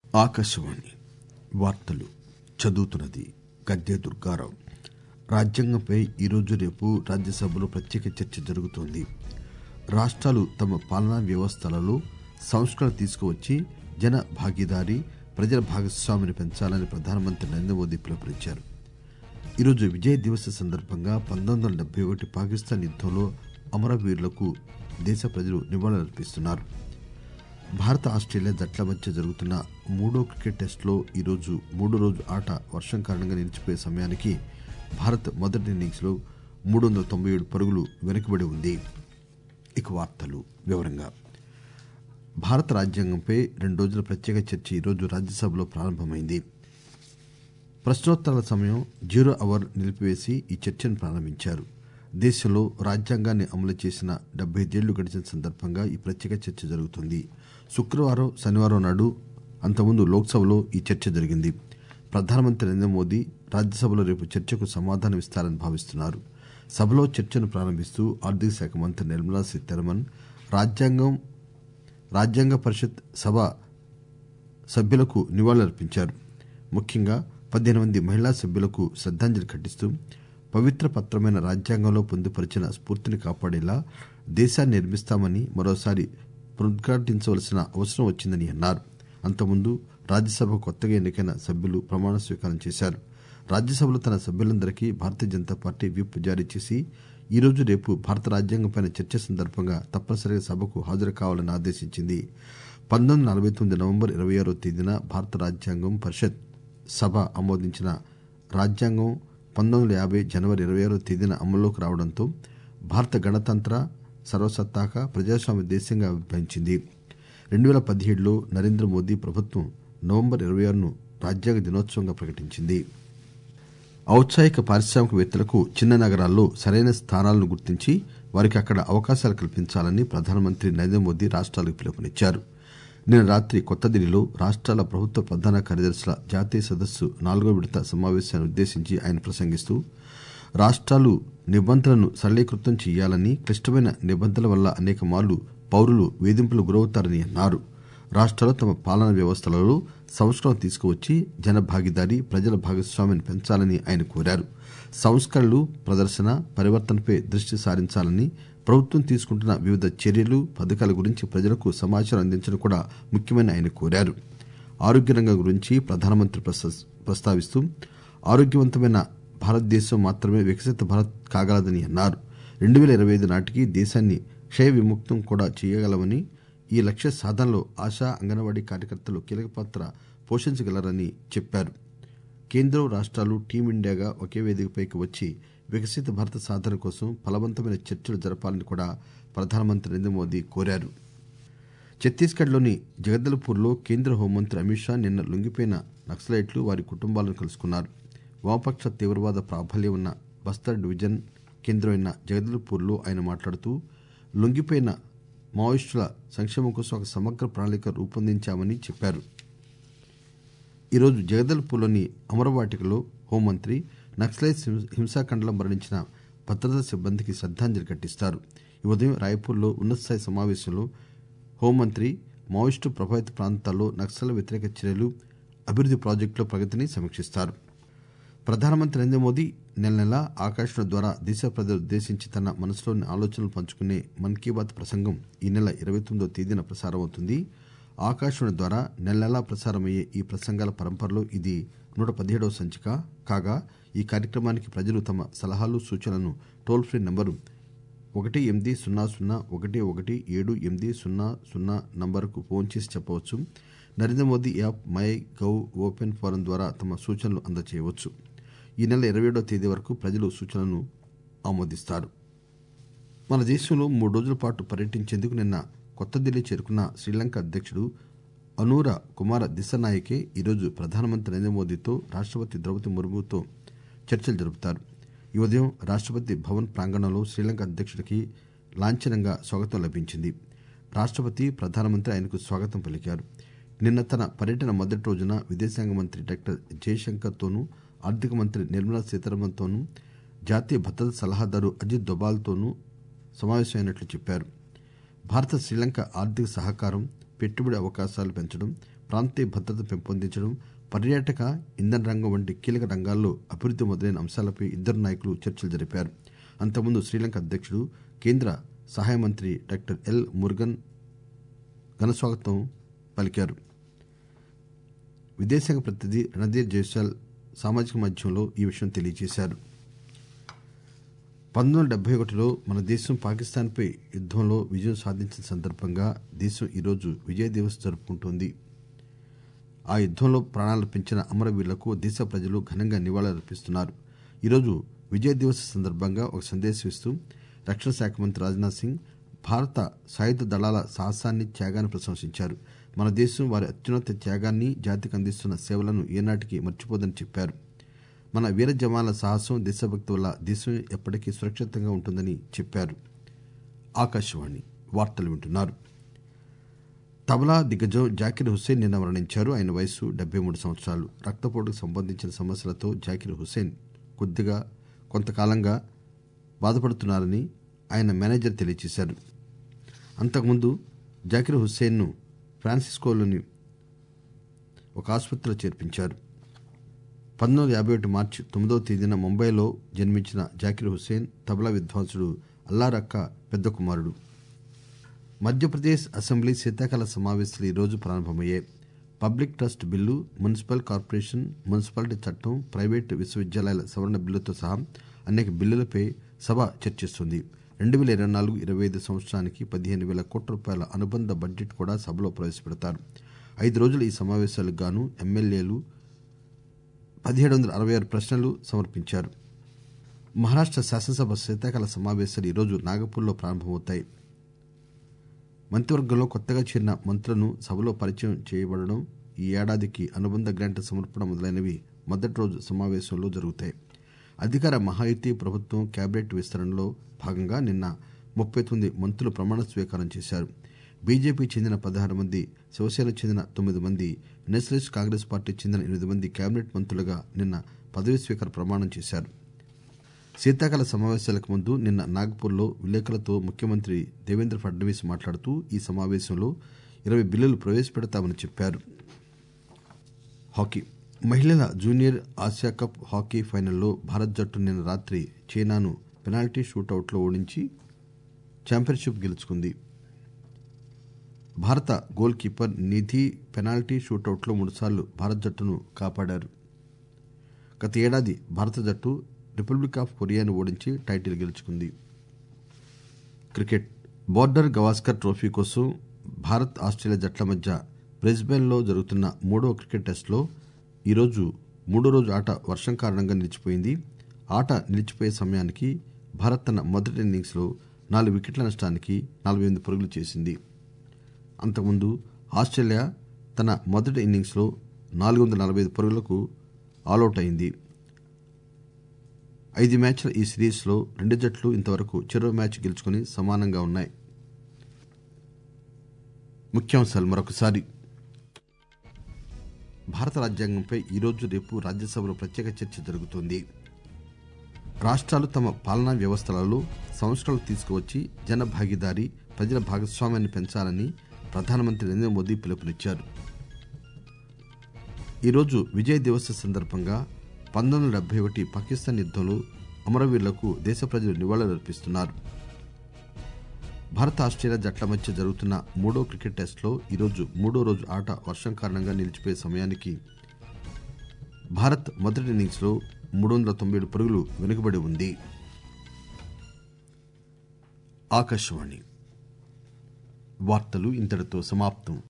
ఆకాశవాణి వార్తలు చదువుతున్నది గద్దె దుర్గారావు రాజ్యాంగంపై ఈరోజు రేపు రాజ్యసభలో ప్రత్యేక చర్చ జరుగుతోంది రాష్ట్రాలు తమ పాలనా వ్యవస్థలలో సంస్కరణ తీసుకువచ్చి జన భాగీదారీ ప్రజల భాగస్వామ్యాన్ని పెంచాలని ప్రధానమంత్రి నరేంద్ర మోదీ పిలుపునిచ్చారు ఈరోజు విజయ్ దివస్ సందర్భంగా పంతొమ్మిది వందల డెబ్బై ఒకటి పాకిస్తాన్ యుద్దంలో అమరవీరులకు దేశ ప్రజలు నివాళులర్పిస్తున్నారు భారత ఆస్ట్రేలియా జట్ల మధ్య జరుగుతున్న మూడో క్రికెట్ టెస్టులో ఈరోజు మూడో రోజు ఆట వర్షం కారణంగా నిలిచిపోయే సమయానికి భారత్ మొదటి ఇన్నింగ్స్ లో మూడు వందల తొంభై ఏడు పరుగులు వెనుకబడి ఉంది ఇక వార్తలు వివరంగా భారత రాజ్యాంగంపై రెండు రోజుల ప్రత్యేక చర్చ ఈరోజు రాజ్యసభలో ప్రారంభమైంది ప్రశ్నోత్తరాల సమయం జీరో అవర్ నిలిపివేసి ఈ చర్చను ప్రారంభించారు దేశంలో రాజ్యాంగాన్ని అమలు చేసిన డెబ్బై ఐదేళ్లు గడిచిన సందర్భంగా ఈ ప్రత్యేక చర్చ జరుగుతుంది శుక్రవారం శనివారం నాడు అంతకుముందు లోక్సభలో ఈ చర్చ జరిగింది ప్రధానమంత్రి నరేంద్ర మోదీ రాజ్యసభలో రేపు చర్చకు సమాధానం ఇస్తారని భావిస్తున్నారు సభలో చర్చను ప్రారంభిస్తూ ఆర్థిక శాఖ మంత్రి నిర్మలా సీతారామన్ రాజ్యాంగం రాజ్యాంగ పరిషత్ సభ సభ్యులకు నివాళులర్పించారు ముఖ్యంగా పదిహేను మంది మహిళా సభ్యులకు శ్రద్దాంజలి ఘటిస్తూ పవిత్ర పత్రమైన రాజ్యాంగంలో పొందుపరిచిన స్ఫూర్తిని కాపాడేలా దేశాన్ని నిర్మిస్తామని మరోసారి పునరుద్ఘాటించవలసిన అవసరం వచ్చిందని అన్నారు అంతకుముందు రాజ్యసభ కొత్తగా ఎన్నికైన సభ్యులు ప్రమాణ స్వీకారం చేశారు రాజ్యసభలో తన సభ్యులందరికీ భారతీయ జనతా పార్టీ విప్ జారీ చేసి ఈరోజు రేపు భారత రాజ్యాంగంపై చర్చ సందర్భంగా తప్పనిసరిగా సభకు హాజరు కావాలని ఆదేశించింది పంతొమ్మిది వందల నలభై తొమ్మిది నవంబర్ ఇరవై ఆరో తేదీన భారత రాజ్యాంగం పరిషత్ సభ ఆమోదించిన రాజ్యాంగం పంతొమ్మిది వందల యాభై జనవరి ఇరవై ఆరో తేదీన అమల్లోకి రావడంతో భారత గణతంత్ర సర్వసత్తాక ప్రజాస్వామ్య దేశంగా ఆవిర్భవించింది రెండు పేల పదిహేడులో నరేంద్ర మోదీ ప్రభుత్వం నవంబర్ ఇరవై ఆరును రాజ్యాంగ దినోత్సవంగా ప్రకటించింది ఔత్సాహిక పారిశ్రామికవేత్తలకు చిన్న నగరాల్లో సరైన స్థానాలను గుర్తించి వారికి అక్కడ అవకాశాలు కల్పించాలని ప్రధానమంత్రి నరేంద్ర మోదీ రాష్ట్రాలకు పిలుపునిచ్చారు నిన్న రాత్రి కొత్తదిల్లీలో రాష్ట్రాల ప్రభుత్వ ప్రధాన కార్యదర్శుల జాతీయ సదస్సు నాలుగో విడత సమావేశాన్ని ఉద్దేశించి ఆయన ప్రసంగిస్తూ రాష్ట్రాలు నిబంధనలను సరళీకృతం చేయాలని క్లిష్టమైన నిబంధనల వల్ల అనేక మార్లు పౌరులు వేధింపులకు గురవుతారని అన్నారు రాష్ట్రాలు తమ పాలనా వ్యవస్థలలో సంస్కరణ తీసుకువచ్చి జన భాగీదారీ ప్రజల భాగస్వామ్యాన్ని పెంచాలని ఆయన కోరారు సంస్కరణలు ప్రదర్శన పరివర్తనపై దృష్టి సారించాలని ప్రభుత్వం తీసుకుంటున్న వివిధ చర్యలు పథకాల గురించి ప్రజలకు సమాచారం అందించడం కూడా ముఖ్యమని ఆయన కోరారు ఆరోగ్య రంగం గురించి ప్రధానమంత్రి ప్రస్తావిస్తూ ఆరోగ్యవంతమైన భారతదేశం మాత్రమే వికసిత భారత్ కాగలదని అన్నారు రెండు పేల ఇరవై ఐదు నాటికి దేశాన్ని క్షయ విముక్తం కూడా చేయగలమని ఈ లక్ష్య సాధనలో ఆశా అంగన్వాడీ కార్యకర్తలు కీలక పాత్ర పోషించగలరని చెప్పారు కేంద్రం రాష్ట్రాలు టీమిండియాగా ఒకే వేదికపైకి వచ్చి వికసిత భారత సాధన కోసం ఫలవంతమైన చర్చలు జరపాలని కూడా ప్రధానమంత్రి నరేంద్ర మోదీ కోరారు ఛత్తీస్గఢ్లోని జగదల్పూర్లో కేంద్ర హోంమంత్రి అమిత్ షా నిన్న లొంగిపోయిన నక్సలైట్లు వారి కుటుంబాలను కలుసుకున్నారు వామపక్ష తీవ్రవాద ప్రాబల్యం ఉన్న బస్తర్ డివిజన్ కేంద్రమైన జగదల్పూర్లో ఆయన మాట్లాడుతూ లొంగిపోయిన మావోయిస్టుల సంక్షేమం కోసం ఒక సమగ్ర ప్రణాళిక రూపొందించామని చెప్పారు ఈరోజు జగదల్పూర్లోని అమరవాటికలో హోంమంత్రి నక్సలైట్ హింసాకాండలో మరణించిన భద్రతా సిబ్బందికి శ్రద్దాంజలి ఘటిస్తారు ఈ ఉదయం రాయ్పూర్లో ఉన్నతస్థాయి సమావేశంలో హోంమంత్రి మావోయిస్టు ప్రభావిత ప్రాంతాల్లో నక్సల్ వ్యతిరేక చర్యలు అభివృద్ది ప్రాజెక్టుల ప్రగతిని సమీక్షిస్తారు ప్రధానమంత్రి నరేంద్ర మోదీ నెల నెలా ఆకాశవాణి ద్వారా దేశ ప్రజలు ఉద్దేశించి తన మనసులోని ఆలోచనలు పంచుకునే మన్ కీ బాత్ ప్రసంగం ఈ నెల ఇరవై తొమ్మిదో తేదీన ప్రసారమవుతుంది ఆకాశవాణి ద్వారా నెల నెలా ప్రసారమయ్యే ఈ ప్రసంగాల పరంపరలో ఇది నూట పదిహేడవ సంచిక కాగా ఈ కార్యక్రమానికి ప్రజలు తమ సలహాలు సూచనలను టోల్ ఫ్రీ నంబరు ఒకటి ఎనిమిది సున్నా సున్నా ఒకటి ఒకటి ఏడు ఎనిమిది సున్నా సున్నా నంబరుకు ఫోన్ చేసి చెప్పవచ్చు Narendra Modi app MyGov open forum ద్వారా తమ సూచనలు అందజేయవచ్చు ఈ నెల ఇరవై ఏడవ తేదీ వరకు ప్రజలు సూచనలను ఆమోదిస్తారు మన దేశంలో మూడు రోజుల పాటు పర్యటించేందుకు నిన్న కొత్త ఢిల్లీ చేరుకున్న శ్రీలంక అధ్యక్షుడు అనూర కుమార దిశనాయకే ఈరోజు ప్రధానమంత్రి నరేంద్ర మోదీతో రాష్టపతి ద్రౌపది ముర్ముతో చర్చలు జరుపుతారు ఈ ఉదయం రాష్టపతి భవన్ ప్రాంగణంలో శ్రీలంక అధ్యక్షుడికి లాంఛనంగా స్వాగతం లభించింది రాష్టపతి ప్రధానమంత్రి ఆయనకు స్వాగతం పలికారు నిన్న తన పర్యటన మొదటి రోజున విదేశాంగ మంత్రి డాక్టర్ జయశంకర్ తోనూ ఆర్థిక మంత్రి నిర్మలా సీతారామన్ తోనూ జాతీయ భద్రతా సలహాదారు అజిత్ దోబాల్ తోనూ సమావేశమైనట్లు చెప్పారు భారత శ్రీలంక ఆర్థిక సహకారం పెట్టుబడి అవకాశాలు పెంచడం ప్రాంతీయ భద్రత పెంపొందించడం పర్యాటక ఇంధన రంగం వంటి కీలక రంగాల్లో అభివృద్ది మొదలైన అంశాలపై ఇద్దరు నాయకులు చర్చలు జరిపారు అంతకుముందు శ్రీలంక అధ్యక్షుడు కేంద్ర సహాయ మంత్రి డాక్టర్ ఎల్ మురుగన్ ఘనస్వాగతం పలికారు విదేశాంగ ప్రతినిధి రణధీర్ జైస్వాల్ సామాజిక మాధ్యమంలో ఈ విషయం తెలియజేశారు పంతొమ్మిది వందల డెబ్బై ఒకటిలో మన దేశం పాకిస్తాన్పై యుద్దంలో విజయం సాధించిన సందర్భంగా దేశం ఈరోజు విజయ్ దివస్ జరుపుకుంటోంది ఆ యుద్దంలో ప్రాణాలర్పించిన అమరవీరులకు దేశ ప్రజలు ఘనంగా నివాళులర్పిస్తున్నారు ఈరోజు విజయ్ దివస్ సందర్భంగా ఒక సందేశం ఇస్తూ రక్షణ శాఖ మంత్రి రాజ్నాథ్ సింగ్ భారత సాయుధ దళాల సాహసాన్ని త్యాగాన్ని ప్రశంసించారు మన దేశం వారి అత్యున్నత త్యాగాన్ని జాతికి అందిస్తున్న సేవలను ఏనాటికి మర్చిపోదని చెప్పారు మన వీర జవాన్ల సాహసం దేశభక్తి వల్ల దేశం ఎప్పటికీ సురక్షితంగా ఉంటుందని చెప్పారు ఆకాశవాణి వార్తలు వింటున్నారు తబలా దిగ్గజం జాకిర్ హుస్సేన్ నిన్న మరణించారు ఆయన వయసు డెబ్బై మూడు సంవత్సరాలు రక్తపోటుకు సంబంధించిన సమస్యలతో జాకిర్ హుస్సేన్ కొద్దిగా కొంతకాలంగా బాధపడుతున్నారని ఆయన మేనేజర్ తెలియజేశారు అంతకుముందు జాకిర్ హుస్సేన్ను ఫ్రాన్సిస్కోలోని ఒక ఆసుపత్రిలో చేర్పించారు పంతొమ్మిది వందల యాభై ఒకటి మార్చి తొమ్మిదవ తేదీన ముంబైలో జన్మించిన జాకిర్ హుస్సేన్ తబలా విద్వాంసుడు అల్లారక్క పెద్ద కుమారుడు మధ్యప్రదేశ్ అసెంబ్లీ శీతాకాల సమావేశాలు ఈరోజు ప్రారంభమయ్యాయి public trust bill municipal corporation municipality చట్టం ప్రైవేటు విశ్వవిద్యాలయాల సవరణ బిల్లుతో సహా అనేక బిల్లులపై సభ చర్చిస్తుంది రెండు వేల ఇరవై నాలుగు ఇరవై ఐదు సంవత్సరానికి పదిహేను వేల కోట్ల రూపాయల అనుబంధ బడ్జెట్ కూడా సభలో ప్రవేశపెడతారు ఐదు రోజుల ఈ సమావేశాలకు గాను ఎమ్మెల్యేలు పదిహేడు వందల అరవై ఆరు ప్రశ్నలు సమర్పించారు మహారాష్ట శాసనసభ శీతాకాల సమావేశాలు ఈరోజు నాగపూర్లో ప్రారంభమవుతాయి మంత్రివర్గంలో కొత్తగా చేరిన మంత్రులను సభలో పరిచయం చేయబడడం ఈ ఏడాదికి అనుబంధ గ్రాంట్ల సమర్పణ మొదలైనవి మొదటి రోజు సమావేశంలో జరుగుతాయి అధికార మహాయుతి ప్రభుత్వం కేబినెట్ విస్తరణలో భాగంగా నిన్న ముప్పై తొమ్మిది మంత్రులు ప్రమాణ స్వీకారం చేశారు బీజేపీ చెందిన పదహారు మంది శివసేనకు చెందిన తొమ్మిది మంది నేషనలిస్ట్ కాంగ్రెస్ పార్టీ చెందిన ఎనిమిది మంది కేబినెట్ మంత్రులుగా నిన్న పదవీ స్వీకార ప్రమాణం చేశారు శీతాకాల సమావేశాలకు ముందు నిన్న నాగపూర్లో విలేకరులతో ముఖ్యమంత్రి దేవేంద్ర ఫడ్నవీస్ మాట్లాడుతూ ఈ సమావేశంలో ఇరవై బిల్లులు ప్రవేశపెడతామని చెప్పారు హాకీ మహిళల జూనియర్ ఆసియా కప్ హాకీ ఫైనల్లో భారత్ జట్టు నిన్న రాత్రి చైనాను పెనాల్టీ షూటౌట్లో ఓడించి ఛాంపియన్షిప్ గెలుచుకుంది భారత గోల్ కీపర్ నిధి పెనాల్టీ షూటౌట్లో మూడుసార్లు భారత్ జట్టును కాపాడారు గత ఏడాది భారత జట్టు రిపబ్లిక్ ఆఫ్ కొరియాను ఓడించి టైటిల్ గెలుచుకుంది క్రికెట్ బోర్డర్ గవాస్కర్ ట్రోఫీ కోసం భారత్ ఆస్ట్రేలియా జట్ల మధ్య బ్రిస్బెన్లో జరుగుతున్న మూడవ క్రికెట్ టెస్టులో ఈరోజు మూడో రోజు ఆట వర్షం కారణంగా నిలిచిపోయింది ఆట నిలిచిపోయే సమయానికి భారత్ తన మొదటి ఇన్నింగ్స్లో నాలుగు వికెట్ల నష్టానికి నలభై ఎనిమిది పరుగులు చేసింది అంతకుముందు ఆస్ట్రేలియా తన మొదటి ఇన్నింగ్స్లో నాలుగు వందల నలభై ఐదు పరుగులకు ఆలౌట్ అయింది ఐదు మ్యాచ్ల ఈ సిరీస్లో రెండు జట్లు ఇంతవరకు చెరో మ్యాచ్ గెలుచుకుని సమానంగా ఉన్నాయి ముఖ్యాంశాలు మరొకసారి భారత రాజ్యాంగంపై ఈరోజు రేపు రాజ్యసభలో ప్రత్యేక చర్చ జరుగుతోంది రాష్ట్రాలు తమ పాలనా వ్యవస్థలలో సంస్కరణలు తీసుకువచ్చి జన భాగీదారీ ప్రజల భాగస్వామ్యాన్ని పెంచాలని ప్రధానమంత్రి నరేంద్ర మోదీ పిలుపునిచ్చారు ఈరోజు విజయ్ దివస్ సందర్భంగా పంతొమ్మిది వందల డెబ్బై ఒకటి పాకిస్తాన్ యుద్దంలో అమరవీరులకు దేశ ప్రజలు నివాళులర్పిస్తున్నారు భారత ఆస్ట్రేలియా జట్ల మధ్య జరుగుతున్న మూడో క్రికెట్ టెస్టులో ఈరోజు మూడో రోజు ఆట వర్షం కారణంగా నిలిచిపోయే సమయానికి భారత్ మొదటి ఇన్నింగ్స్లో మూడు వందల తొంభై ఏడు పరుగులు వెనుకబడి ఉంది ఆకాశవాణి వార్తలు ఇంతటితో సమాప్తం